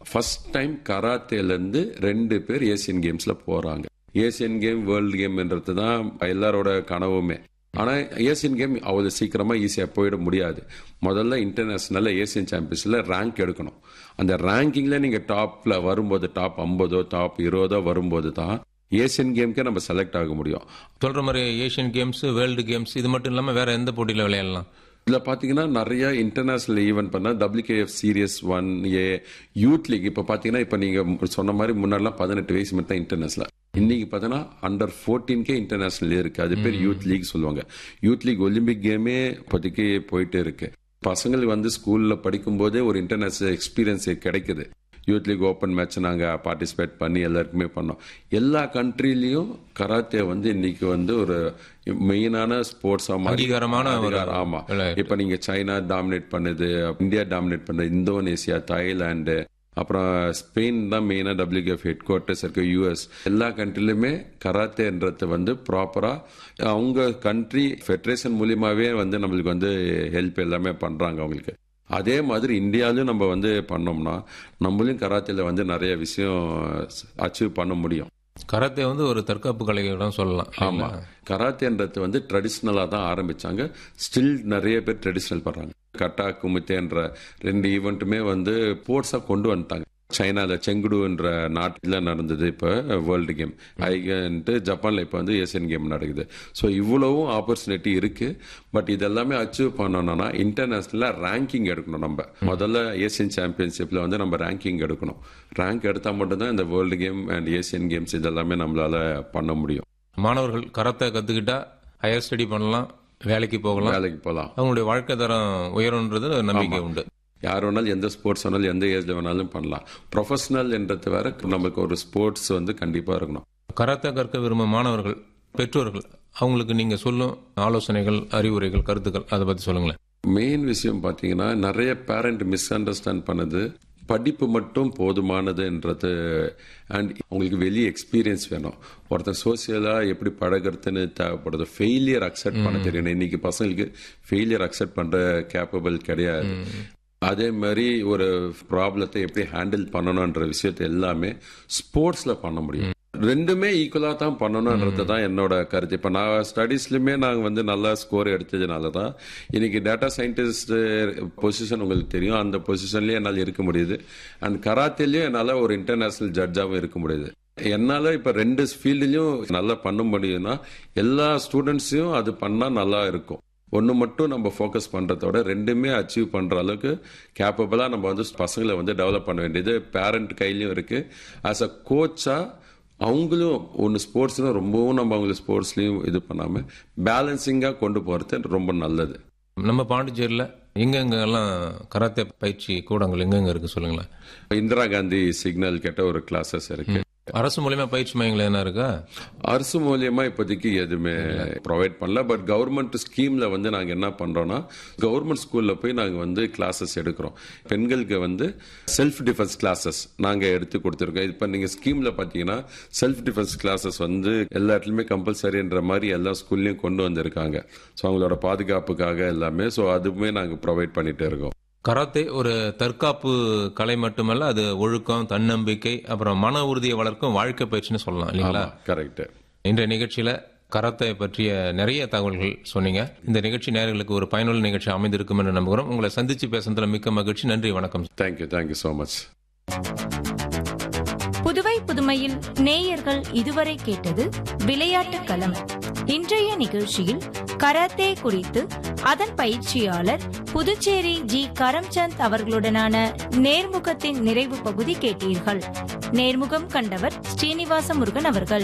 First time கராத்தேலேருந்து ரெண்டு பேர் Asian கேம்ஸ்ல போறாங்க ஏசியன் கேம் வேர்ல்டு கேம்ன்றது தான் எல்லாரோட கனவுமே ஆனா ஏசியன் கேம் அவ்வளவு சீக்கிரமா ஈஸியா போயிட முடியாது முதல்ல இன்டர்நேஷனல்ல ஏசியன் சாம்பியன்ஸ்ல ரேங்க் எடுக்கணும் அந்த ரேங்கிங்ல நீங்க டாப்ல வரும்போது டாப் ஐம்பதோ டாப் இருபதோ வரும்போது தான் ஏசியன் கேம்க்கே நம்ம செலக்ட் ஆக முடியும் சொல்ற மாதிரி ஏஷியன் கேம்ஸ் வேர்ல்டு கேம்ஸ் இது மட்டும் இல்லாம வேற எந்த போட்டியில விளையாடலாம் இதுல பாத்தீங்கன்னா நிறைய இன்டர்நேஷனல் ஈவென்ட் பண்ணா WKF series one A youth league இப்ப பாத்தீங்கன்னா இப்ப நீங்க சொன்ன மாதிரி முன்னாடிலாம் பதினெட்டு வயசு மட்டும் தான் இன்டர்நேஷனல் இன்னைக்கு பார்த்தீங்கன்னா அண்டர் ஃபோர்டீன்கே இன்டர்நேஷனல் இருக்கு அது பேர் யூத் லீக் சொல்லுவாங்க யூத் லீக் ஒலிம்பிக் கேமே இப்போதைக்கு போயிட்டு இருக்கு பசங்களுக்கு வந்து ஸ்கூல்ல படிக்கும் போதே ஒரு இன்டர்நேஷனல் எக்ஸ்பீரியன்ஸ் கிடைக்குது யூத் லீக் ஓப்பன் மேட்ச் நாங்கள் பார்ட்டிசிபேட் பண்ணி எல்லாருக்குமே பண்ணோம் எல்லா கண்ட்ரிலையும் கராத்தே வந்து இன்னைக்கு வந்து ஒரு மெயினான ஸ்போர்ட்ஸா மாதிரி அங்கீகாரமான ஒரு அதிகாரம், ஆமா விளையாட்டு. இப்ப நீங்க சைனா டாமினேட் பண்ணுது இந்தியா டாமினேட் பண்ணுது இந்தோனேசியா தாய்லாந்து அப்புறம் ஸ்பெயின் தான் மெயினா டபிள்யூகேஎஃப் ஹெட் குவார்ட்டர்ஸ் இருக்கு யூஎஸ் எல்லா கண்ட்ரிலுமே கராத்தேன்றது வந்து ப்ராப்பரா அவங்க கண்ட்ரி ஃபெடரேஷன் மூலியமாவே வந்து நம்மளுக்கு வந்து ஹெல்ப் எல்லாமே பண்றாங்க அவங்களுக்கு அதே மாதிரி இந்தியாவிலும் நம்ம வந்து பண்ணோம்னா நம்மளையும் கராத்தேல வந்து நிறைய விஷயம் அச்சீவ் பண்ண முடியும் கராத்தே வந்து ஒரு தற்காப்பு கலைகளும் சொல்லலாம் ஆமா கராத்தேன்றது வந்து ட்ரெடிஷ்னலா தான் ஆரம்பிச்சாங்க ஸ்டில் நிறைய பேர் ட்ரெடிஷ்னல் பண்றாங்க கட்டா குமித்தேன்ற ரெண்டு ஈவெண்ட்டுமே வந்து ஸ்போர்ட்ஸா கொண்டு வந்துட்டாங்க சைனால செங்குடுன்ற நாட்டில் நடந்தது இப்போ வேர்ல்டு கேம் ஐகன்ட்டு ஜப்பான்ல இப்போ வந்து ஏசியன் கேம் நடக்குது ஸோ இவ்வளவும் ஆப்பர்ச்சுனிட்டி இருக்கு பட் இதெல்லாமே அச்சீவ் பண்ணணும்னா இன்டர்நேஷனலா ரேங்கிங் எடுக்கணும் நம்ம முதல்ல ஏசியன் சாம்பியன்ஷிப்ல வந்து நம்ம ரேங்கிங் எடுக்கணும் ரேங்க் எடுத்தா மட்டும்தான் இந்த world game and Asian games இதெல்லாமே நம்மளால பண்ண முடியும் மாணவர்கள் கராத்தே கத்துக்கிட்டா ஹையர் ஸ்டடி பண்ணலாம் வேலைக்கு போகலாம் வேலைக்கு போகலாம் அவங்களுடைய வாழ்க்கை தரம் உயரும்ன்றது நம்பிக்கை உண்டு யார் வேணாலும் எந்த ஸ்போர்ட்ஸ் வேணாலும் எந்த ஏஜ்ல வேணாலும் பண்ணலாம் ப்ரொஃபஷனல் என்றது வேற நமக்கு ஒரு ஸ்போர்ட்ஸ் வந்து கண்டிப்பா இருக்கணும் கராத்தே கற்க விரும்பும் மாணவர்கள் பெற்றோர்கள் அவங்களுக்கு நீங்க சொல்லும் ஆலோசனைகள் அறிவுரைகள் கருத்துக்கள் அதை பத்தி சொல்லுங்களேன் மெயின் விஷயம் பாத்தீங்கன்னா நிறைய பேரண்ட் மிஸ் அண்டர்ஸ்டாண்ட் பண்ணது படிப்பு மட்டும் போதுமானதுன்றது அண்ட் உங்களுக்கு வெளியே எக்ஸ்பீரியன்ஸ் வேணும் ஒருத்தர் சோசியலா எப்படி பழகிறதுன்னு தேவைப்படுது ஃபெயிலியர் அக்செப்ட் பண்ண தெரியணும் இன்னைக்கு பசங்களுக்கு ஃபெயிலியர் அக்செப்ட் பண்ற கேப்பபிள் கிடையாது அதே மாதிரி ஒரு ப்ராப்ளத்தை எப்படி ஹேண்டில் பண்ணணும்ன்ற விஷயத்தை எல்லாமே ஸ்போர்ட்ஸ்ல பண்ண முடியும் ரெண்டுமே ஈக்குவலா தான் பண்ணணும்ன்றது தான் என்னோட கருத்து இப்ப நான் ஸ்டடீஸ்லயுமே நாங்க வந்து நல்லா ஸ்கோர் எடுத்ததுனால தான் இன்னைக்கு டேட்டா சயின்டிஸ்ட் பொசிஷன் உங்களுக்கு தெரியும் அந்த பொசிஷன்லயே என்னால் இருக்க முடியுது அண்ட் கராத்தேலயும் என்னால ஒரு இன்டர்நேஷனல் ஜட்ஜாவும் இருக்க முடியுது என்னால இப்ப ரெண்டு ஃபீல்டுலயும் நல்லா பண்ண முடியும்னா எல்லா ஸ்டூடெண்ட்ஸையும் அது பண்ணா நல்லா இருக்கும் ஒன்று மட்டும் நம்ம ஃபோக்கஸ் பண்ணுறதோட ரெண்டுமே அச்சீவ் பண்ணுற அளவுக்கு கேப்பபிளாக நம்ம வந்து பசங்களை வந்து டெவலப் பண்ண வேண்டியது பேரண்ட் கையிலையும் இருக்குது ஆஸ் அ கோச்சாக அவங்களும் ஒன்று ஸ்போர்ட்ஸ்னா ரொம்பவும் நம்ம அவங்கள ஸ்போர்ட்ஸ்லையும் இது பண்ணாமல் பேலன்சிங்காக கொண்டு போகிறது ரொம்ப நல்லது நம்ம பாண்டிச்சேரியில் எங்கெங்கெல்லாம் கராத்தே பயிற்சி கூடங்கள் எங்கெங்க இருக்கு சொல்லுங்களேன் இந்திரா காந்தி சிக்னல் கிட்ட ஒரு கிளாஸஸ் இருக்கு அரசு மூலியமா பயிற்சி மையங்கள் என்ன இருக்கா அரசு மூலியமா இப்போதைக்கு எதுவுமே ப்ரொவைட் பண்ணல பட் கவர்மெண்ட் ஸ்கீம்ல வந்து நாங்க என்ன பண்றோம்னா கவர்மெண்ட் ஸ்கூல்ல போய் நாங்க வந்து கிளாஸஸ் எடுக்கிறோம் பெண்களுக்கு வந்து செல்ஃப் டிஃபென்ஸ் கிளாஸஸ் நாங்க எடுத்து கொடுத்துருக்கோம் இப்ப நீங்க ஸ்கீம்ல பாத்தீங்கன்னா செல்ஃப் டிஃபென்ஸ் கிளாஸஸ் வந்து எல்லா இடத்துலயுமே கம்பல்சரின்ற மாதிரி எல்லா ஸ்கூல்லையும் கொண்டு வந்திருக்காங்க ஸோ அவங்களோட பாதுகாப்புக்காக எல்லாமே ஸோ அதுவுமே நாங்க ப்ரொவைட் பண்ணிட்டு இருக்கோம் கராத்தே ஒரு தற்காப்பு கலை மட்டுமல்ல அது ஒழுக்கம் தன்னம்பிக்கை அப்புறம் மன உறுதியை வளர்க்கும் வாழ்க்கை பயிற்சின்னு சொல்லலாம் இல்லைங்களா கரெக்ட் இன்றைய நிகழ்ச்சியில கராத்தே பற்றிய நிறைய தகவல்கள் சொன்னீங்க இந்த நிகழ்ச்சி நேயர்களுக்கு ஒரு பயனுள்ள நிகழ்ச்சி அமைந்திருக்கும் என்று நம்புகிறோம் உங்களை சந்திச்சு பேசுனதுல மிக்க மகிழ்ச்சி நன்றி வணக்கம் thank you thank you so much Puduvai புதுமையில் நேயர்கள் இதுவரை கேட்டது விளையாட்டு களம் இன்றைய நிகழ்ச்சியில் கராத்தே குறித்து அதன் பயிற்சியாளர் புதுச்சேரி ஜி கரம்சந்த் அவர்களுடனான நேர்முகத்தின் நிறைவு பகுதி கேட்டீர்கள் நேர்முகம் கண்டவர் ஸ்ரீனிவாச முருகன் அவர்கள்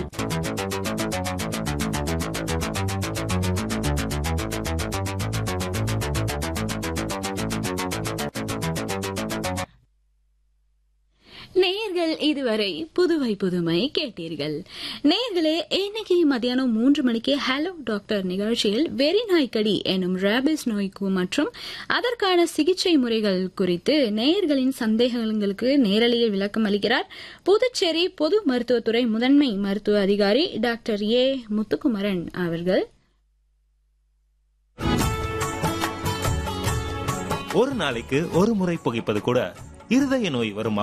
நேயர்கள் இதுவரை புதுவை புதுமை கேட்டீர்கள் நேயர்களே இன்னைக்கு மத்தியானம் மூன்று மணிக்கு ஹலோ டாக்டர் நிகழ்ச்சியில் வெறி நாய்க்கடி எனும் ரேபிஸ் நோய்க்கு மற்றும் அதற்கான சிகிச்சை முறைகள் குறித்து நேயர்களின் சந்தேகங்களுக்கு நேரலையில் விளக்கம் அளிக்கிறார் புதுச்சேரி பொது மருத்துவத்துறை முதன்மை மருத்துவ அதிகாரி டாக்டர் ஏ முத்துக்குமரன் அவர்கள் ஒரு நாளைக்கு ஒரு முறை புகைப்பது கூட இருதய நோய் வரும்